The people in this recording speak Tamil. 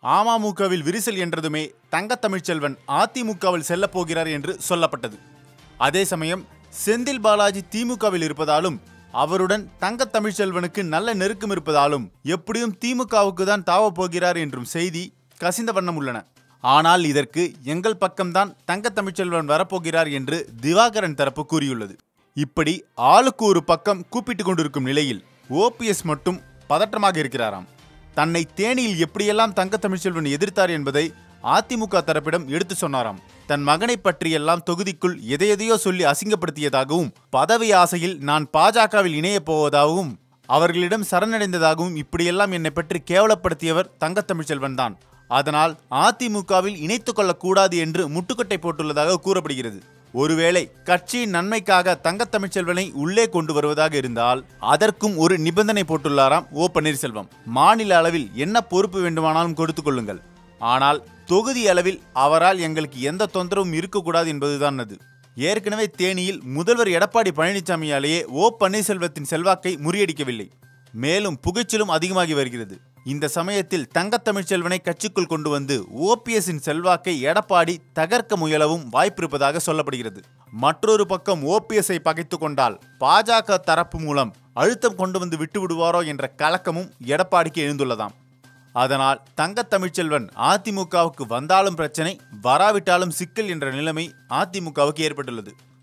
அமமுகவில் விரிசல் என்றதுமே தங்க தமிழ்ச்செல்வன் அதிமுகவில் செல்லப் போகிறார் என்று சொல்லப்பட்டது அதே சமயம் செந்தில் பாலாஜி திமுகவில் இருப்பதாலும் அவருடன் தங்க தமிழ்ச்செல்வனுக்கு நல்ல நெருக்கம் இருப்பதாலும் எப்படியும் திமுகவுக்கு தான் தாவப் போகிறார் என்றும் செய்தி கசிந்த வண்ணம் உள்ளன ஆனால் இதற்கு எங்கள் பக்கம்தான் தங்க தமிழ்ச்செல்வன் வரப்போகிறார் என்று திவாகரன் தரப்பு கூறியுள்ளது இப்படி ஆளுக்கு ஒரு பக்கம் கூப்பிட்டு கொண்டிருக்கும் நிலையில் ஓபிஎஸ் மட்டும் பதற்றமாக இருக்கிறாராம் தன்னை தேனியில் எப்படியெல்லாம் தங்க தமிழ்ச்செல்வன் எதிர்த்தார் என்பதை அதிமுக தரப்பிடம் எடுத்து சொன்னாராம் தன் மகனை பற்றியெல்லாம் தொகுதிக்குள் எதையெதையோ சொல்லி அசிங்கப்படுத்தியதாகவும் பதவி ஆசையில் நான் பாஜகவில் இணையப் போவதாகவும் அவர்களிடம் சரணடைந்ததாகவும் இப்படியெல்லாம் என்னை பற்றி கேவலப்படுத்தியவர் தங்க தமிழ்ச்செல்வன் தான் அதனால் அதிமுகவில் இணைத்துக் கொள்ளக்கூடாது என்று முட்டுக்கட்டை போட்டுள்ளதாக கூறப்படுகிறது ஒருவேளை கட்சியின் நன்மைக்காக தங்க தமிழ்ச்செல்வனை உள்ளே கொண்டு வருவதாக இருந்தால் அதற்கும் ஒரு நிபந்தனை போட்டுள்ளாராம் ஓ பன்னீர்செல்வம் மாநில அளவில் என்ன பொறுப்பு வேண்டுமானாலும் கொடுத்துக் கொள்ளுங்கள் ஆனால் தொகுதி அளவில் அவரால் எங்களுக்கு எந்த தொந்தரவும் இருக்கக்கூடாது என்பதுதான் அது ஏற்கனவே தேனியில் முதல்வர் எடப்பாடி பழனிசாமியாலேயே ஓ பன்னீர்செல்வத்தின் செல்வாக்கை முறியடிக்கவில்லை மேலும் புகைச்சலும் அதிகமாகி வருகிறது இந்த சமயத்தில் தங்கத் தமிழ்ச்செல்வனை கட்சிக்குள் கொண்டு வந்து ஓபிஎஸ்ஸின் செல்வாக்கை எடப்பாடி தகர்க்க முயலவும் வாய்ப்பிருப்பதாக சொல்லப்படுகிறது மற்றொரு பக்கம் ஓபிஎஸ்ஐ பகைத்து கொண்டால் பாஜக தரப்பு மூலம் அழுத்தம் கொண்டு வந்து விட்டு விடுவாரோ என்ற கலக்கமும் எடப்பாடிக்கு எழுந்துள்ளதாம் அதனால் தங்கத் தமிழ்ச்செல்வன் அதிமுகவுக்கு வந்தாலும் பிரச்சனை வராவிட்டாலும் சிக்கல் என்ற நிலைமை அதிமுகவுக்கு ஏற்பட்டுள்ளது